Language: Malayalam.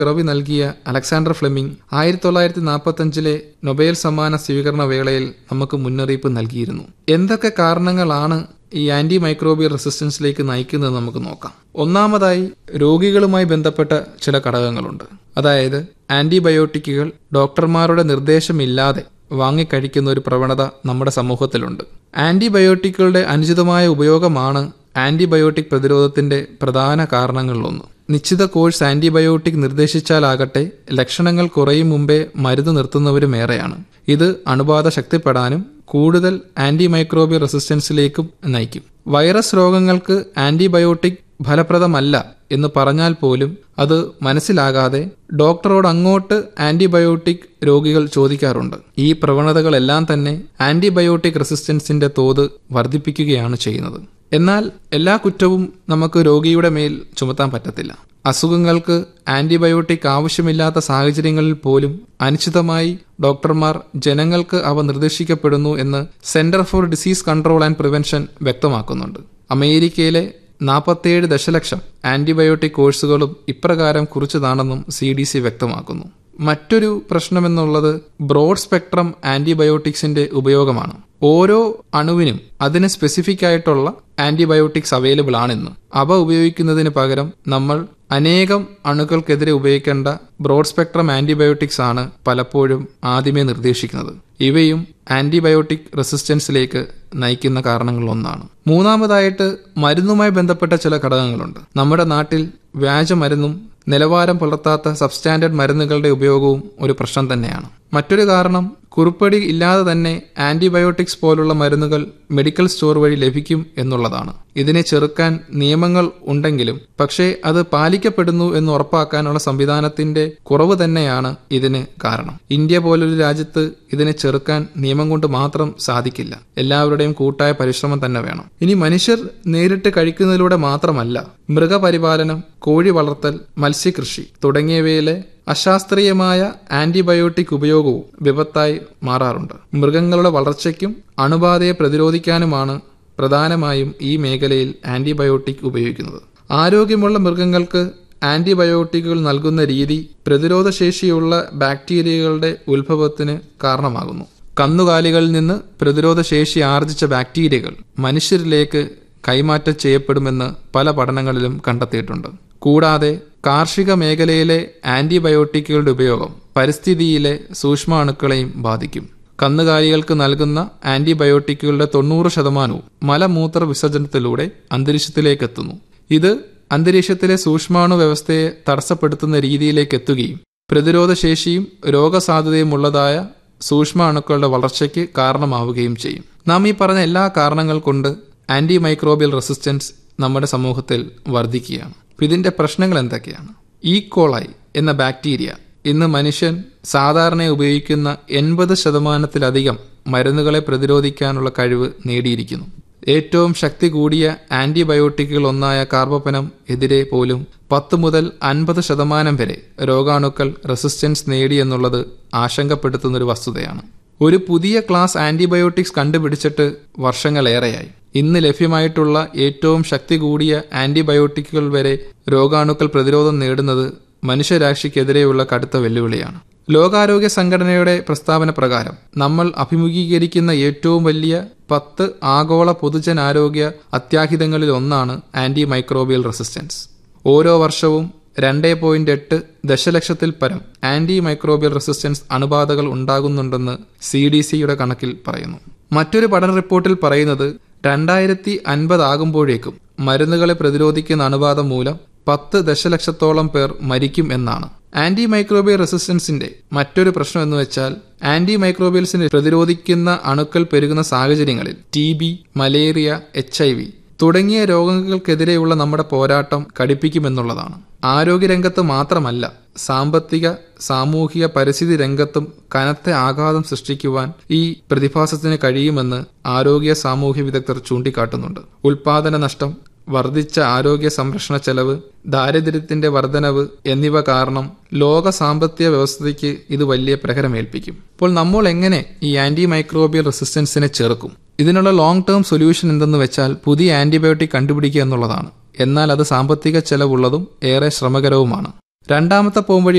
പിറവി നൽകിയ അലക്സാണ്ടർ ഫ്ലെമിംഗ് ആയിരത്തി തൊള്ളായിരത്തി നാൽപ്പത്തഞ്ചിലെ നൊബേൽ സമ്മാന സ്വീകരണ വേളയിൽ നമുക്ക് മുന്നറിയിപ്പ് നൽകിയിരുന്നു എന്തൊക്കെ കാരണങ്ങളാണ് ഈ ആന്റി മൈക്രോബിയൽ റെസിസ്റ്റൻസിലേക്ക് നയിക്കുന്നത് നമുക്ക് നോക്കാം ഒന്നാമതായി രോഗികളുമായി ബന്ധപ്പെട്ട ചില ഘടകങ്ങളുണ്ട് അതായത് ആന്റിബയോട്ടിക്കുകൾ ഡോക്ടർമാരുടെ നിർദ്ദേശമില്ലാതെ വാങ്ങിക്കഴിക്കുന്ന ഒരു പ്രവണത നമ്മുടെ സമൂഹത്തിലുണ്ട് ആന്റിബയോട്ടിക്കുകളുടെ അനുചിതമായ ഉപയോഗമാണ് ആന്റിബയോട്ടിക് പ്രതിരോധത്തിന്റെ പ്രധാന കാരണങ്ങളിലൊന്ന് നിശ്ചിത കോഴ്സ് ആന്റിബയോട്ടിക് നിർദ്ദേശിച്ചാലാകട്ടെ ലക്ഷണങ്ങൾ കുറയും മുമ്പേ മരുന്ന് നിർത്തുന്നവരും ഏറെയാണ് ഇത് അണുബാധ ശക്തിപ്പെടാനും കൂടുതൽ ആന്റിമൈക്രോബിയൽ റെസിസ്റ്റൻസിലേക്കും നയിക്കും വൈറസ് രോഗങ്ങൾക്ക് ആന്റിബയോട്ടിക് ഫലപ്രദമല്ല എന്ന് പറഞ്ഞാൽ പോലും അത് മനസ്സിലാകാതെ ഡോക്ടറോട് അങ്ങോട്ട് ആന്റിബയോട്ടിക് രോഗികൾ ചോദിക്കാറുണ്ട് ഈ പ്രവണതകളെല്ലാം തന്നെ ആന്റിബയോട്ടിക് റെസിസ്റ്റൻസിന്റെ തോത് വർദ്ധിപ്പിക്കുകയാണ് ചെയ്യുന്നത് എന്നാൽ എല്ലാ കുറ്റവും നമുക്ക് രോഗിയുടെ മേൽ ചുമത്താൻ പറ്റത്തില്ല അസുഖങ്ങൾക്ക് ആന്റിബയോട്ടിക് ആവശ്യമില്ലാത്ത സാഹചര്യങ്ങളിൽ പോലും അനിശ്ചിതമായി ഡോക്ടർമാർ ജനങ്ങൾക്ക് അവ നിർദ്ദേശിക്കപ്പെടുന്നു എന്ന് centre for disease control and prevention വ്യക്തമാക്കുന്നുണ്ട് അമേരിക്കയിലെ നാൽപ്പത്തേഴ് ദശലക്ഷം ആന്റിബയോട്ടിക് കോഴ്സുകളും ഇപ്രകാരം കുറിച്ചതാണെന്നും സി ഡി സി വ്യക്തമാക്കുന്നു മറ്റൊരു പ്രശ്നമെന്നുള്ളത് ബ്രോഡ് സ്പെക്ട്രം ആന്റിബയോട്ടിക്സിന്റെ ഉപയോഗമാണ് ഓരോ അണുവിനും അതിന് സ്പെസിഫിക് ആയിട്ടുള്ള ആന്റിബയോട്ടിക്സ് അവൈലബിൾ ആണെന്ന് അവ ഉപയോഗിക്കുന്നതിന് പകരം നമ്മൾ അനേകം അണുക്കൾക്കെതിരെ ഉപയോഗിക്കേണ്ട ബ്രോഡ് സ്പെക്ട്രം ആന്റിബയോട്ടിക്സ് ആണ് പലപ്പോഴും ആദ്യമേ നിർദ്ദേശിക്കുന്നത് ഇവയും ആന്റിബയോട്ടിക് റെസിസ്റ്റൻസിലേക്ക് നയിക്കുന്ന കാരണങ്ങളിലൊന്നാണ് മൂന്നാമതായിട്ട് മരുന്നുമായി ബന്ധപ്പെട്ട ചില ഘടകങ്ങളുണ്ട് നമ്മുടെ നാട്ടിൽ വ്യാജമരുന്നും നിലവാരം പുലർത്താത്ത സബ്സ്റ്റാൻഡേർഡ് മരുന്നുകളുടെ ഉപയോഗവും ഒരു പ്രശ്നം തന്നെയാണ് മറ്റൊരു കാരണം കുറിപ്പടി ഇല്ലാതെ തന്നെ ആന്റിബയോട്ടിക്സ് പോലുള്ള മരുന്നുകൾ മെഡിക്കൽ സ്റ്റോർ വഴി ലഭിക്കും എന്നുള്ളതാണ് ഇതിനെ ചെറുക്കാൻ നിയമങ്ങൾ ഉണ്ടെങ്കിലും പക്ഷേ അത് പാലിക്കപ്പെടുന്നു എന്ന് ഉറപ്പാക്കാനുള്ള സംവിധാനത്തിന്റെ കുറവ് തന്നെയാണ് ഇതിന് കാരണം ഇന്ത്യ പോലൊരു രാജ്യത്ത് ഇതിനെ ചെറുക്കാൻ നിയമം കൊണ്ട് മാത്രം സാധിക്കില്ല എല്ലാവരുടെയും കൂട്ടായ പരിശ്രമം തന്നെ വേണം ഇനി മനുഷ്യർ നേരിട്ട് കഴിക്കുന്നതിലൂടെ മാത്രമല്ല മൃഗപരിപാലനം കോഴി വളർത്തൽ മത്സ്യകൃഷി തുടങ്ങിയവയിലെ അശാസ്ത്രീയമായ ആന്റിബയോട്ടിക് ഉപയോഗവും വിപത്തായി മാറാറുണ്ട് മൃഗങ്ങളുടെ വളർച്ചയ്ക്കും അണുബാധയെ പ്രതിരോധിക്കാനുമാണ് പ്രധാനമായും ഈ മേഖലയിൽ ആന്റിബയോട്ടിക് ഉപയോഗിക്കുന്നത് ആരോഗ്യമുള്ള മൃഗങ്ങൾക്ക് ആന്റിബയോട്ടിക്കുകൾ നൽകുന്ന രീതി പ്രതിരോധശേഷിയുള്ള ബാക്ടീരിയകളുടെ ഉത്ഭവത്തിന് കാരണമാകുന്നു കന്നുകാലികളിൽ നിന്ന് പ്രതിരോധശേഷി ആർജിച്ച ബാക്ടീരിയകൾ മനുഷ്യരിലേക്ക് കൈമാറ്റം ചെയ്യപ്പെടുമെന്ന് പല പഠനങ്ങളിലും കണ്ടെത്തിയിട്ടുണ്ട് കൂടാതെ കാർഷിക മേഖലയിലെ ആന്റിബയോട്ടിക്കുകളുടെ ഉപയോഗം പരിസ്ഥിതിയിലെ സൂക്ഷ്മാണുക്കളെയും ബാധിക്കും കന്നുകാലികൾക്ക് നൽകുന്ന ആന്റിബയോട്ടിക്കുകളുടെ തൊണ്ണൂറ് ശതമാനവും മലമൂത്ര വിസർജനത്തിലൂടെ അന്തരീക്ഷത്തിലേക്ക് എത്തുന്നു ഇത് അന്തരീക്ഷത്തിലെ സൂക്ഷ്മാണു വ്യവസ്ഥയെ തടസ്സപ്പെടുത്തുന്ന രീതിയിലേക്ക് എത്തുകയും പ്രതിരോധശേഷിയും രോഗസാധ്യതയും ഉള്ളതായ സൂക്ഷ്മാണുക്കളുടെ വളർച്ചയ്ക്ക് കാരണമാവുകയും ചെയ്യും നാം ഈ പറഞ്ഞ എല്ലാ കാരണങ്ങൾ കൊണ്ട് ആന്റി മൈക്രോബിയൽ റെസിസ്റ്റൻസ് നമ്മുടെ സമൂഹത്തിൽ വർദ്ധിക്കുകയാണ് ഇതിന്റെ പ്രശ്നങ്ങൾ എന്തൊക്കെയാണ് ഈ കോളായി എന്ന ബാക്ടീരിയ ഇന്ന് മനുഷ്യൻ സാധാരണ ഉപയോഗിക്കുന്ന എൺപത് ശതമാനത്തിലധികം മരുന്നുകളെ പ്രതിരോധിക്കാനുള്ള കഴിവ് നേടിയിരിക്കുന്നു ഏറ്റവും ശക്തി കൂടിയ ആന്റിബയോട്ടിക്കുകൾ ഒന്നായ കാർബപ്പനം എതിരെ പോലും പത്ത് മുതൽ അൻപത് ശതമാനം വരെ രോഗാണുക്കൾ റെസിസ്റ്റൻസ് നേടിയെന്നുള്ളത് ആശങ്കപ്പെടുത്തുന്ന ഒരു വസ്തുതയാണ് ഒരു പുതിയ ക്ലാസ് ആന്റിബയോട്ടിക്സ് കണ്ടുപിടിച്ചിട്ട് വർഷങ്ങളേറെയായി ഇന്ന് ലഭ്യമായിട്ടുള്ള ഏറ്റവും ശക്തി കൂടിയ ആന്റിബയോട്ടിക്കുകൾ വരെ രോഗാണുക്കൾ പ്രതിരോധം നേടുന്നത് മനുഷ്യരാശിക്കെതിരെയുള്ള കടുത്ത വെല്ലുവിളിയാണ് ലോകാരോഗ്യ സംഘടനയുടെ പ്രസ്താവന പ്രകാരം നമ്മൾ അഭിമുഖീകരിക്കുന്ന ഏറ്റവും വലിയ പത്ത് ആഗോള പൊതുജനാരോഗ്യ അത്യാഹിതങ്ങളിൽ ഒന്നാണ് ആന്റി മൈക്രോബിയൽ റെസിസ്റ്റൻസ് ഓരോ വർഷവും രണ്ടേ പോയിന്റ് എട്ട് ദശലക്ഷത്തിൽ പരം ആന്റി മൈക്രോബിയൽ റെസിസ്റ്റൻസ് അണുബാധകൾ ഉണ്ടാകുന്നുണ്ടെന്ന് സി ഡി സിയുടെ കണക്കിൽ പറയുന്നു മറ്റൊരു പഠന റിപ്പോർട്ടിൽ പറയുന്നത് രണ്ടായിരത്തി അൻപതാകുമ്പോഴേക്കും മരുന്നുകളെ പ്രതിരോധിക്കുന്ന അണുബാധ മൂലം പത്ത് ദശലക്ഷത്തോളം പേർ മരിക്കും എന്നാണ് ആന്റി മൈക്രോബിയൽ റെസിസ്റ്റൻസിന്റെ മറ്റൊരു പ്രശ്നം എന്ന് വെച്ചാൽ ആന്റി മൈക്രോബിയൽസിനെ പ്രതിരോധിക്കുന്ന അണുക്കൾ പെരുകുന്ന സാഹചര്യങ്ങളിൽ T B malaria H I V തുടങ്ങിയ രോഗങ്ങൾക്കെതിരെയുള്ള നമ്മുടെ പോരാട്ടം കടുപ്പിക്കുമെന്നുള്ളതാണ് ആരോഗ്യരംഗത്ത് മാത്രമല്ല സാമ്പത്തിക സാമൂഹിക പരിസ്ഥിതി രംഗത്തും കനത്ത ആഘാതം സൃഷ്ടിക്കുവാൻ ഈ പ്രതിഭാസത്തിന് കഴിയുമെന്ന് ആരോഗ്യ സാമൂഹ്യ വിദഗ്ധർ ചൂണ്ടിക്കാട്ടുന്നുണ്ട് ഉൽപാദന നഷ്ടം വർദ്ധിച്ച ആരോഗ്യ സംരക്ഷണ ചെലവ് ദാരിദ്ര്യത്തിന്റെ വർധനവ് എന്നിവ കാരണം ലോക സാമ്പത്തിക വ്യവസ്ഥയ്ക്ക് ഇത് വലിയ പ്രഹരമേൽപ്പിക്കും അപ്പോൾ നമ്മൾ എങ്ങനെ ഈ ആന്റി മൈക്രോബിയൽ റെസിസ്റ്റൻസിനെ ചെറുക്കും ഇതിനുള്ള ലോങ് ടേം സൊല്യൂഷൻ എന്തെന്ന് വെച്ചാൽ പുതിയ ആന്റിബയോട്ടിക് കണ്ടുപിടിക്കുക എന്നുള്ളതാണ് എന്നാൽ അത് സാമ്പത്തിക ചെലവുള്ളതും ഏറെ ശ്രമകരവുമാണ് രണ്ടാമത്തെ പോംവഴി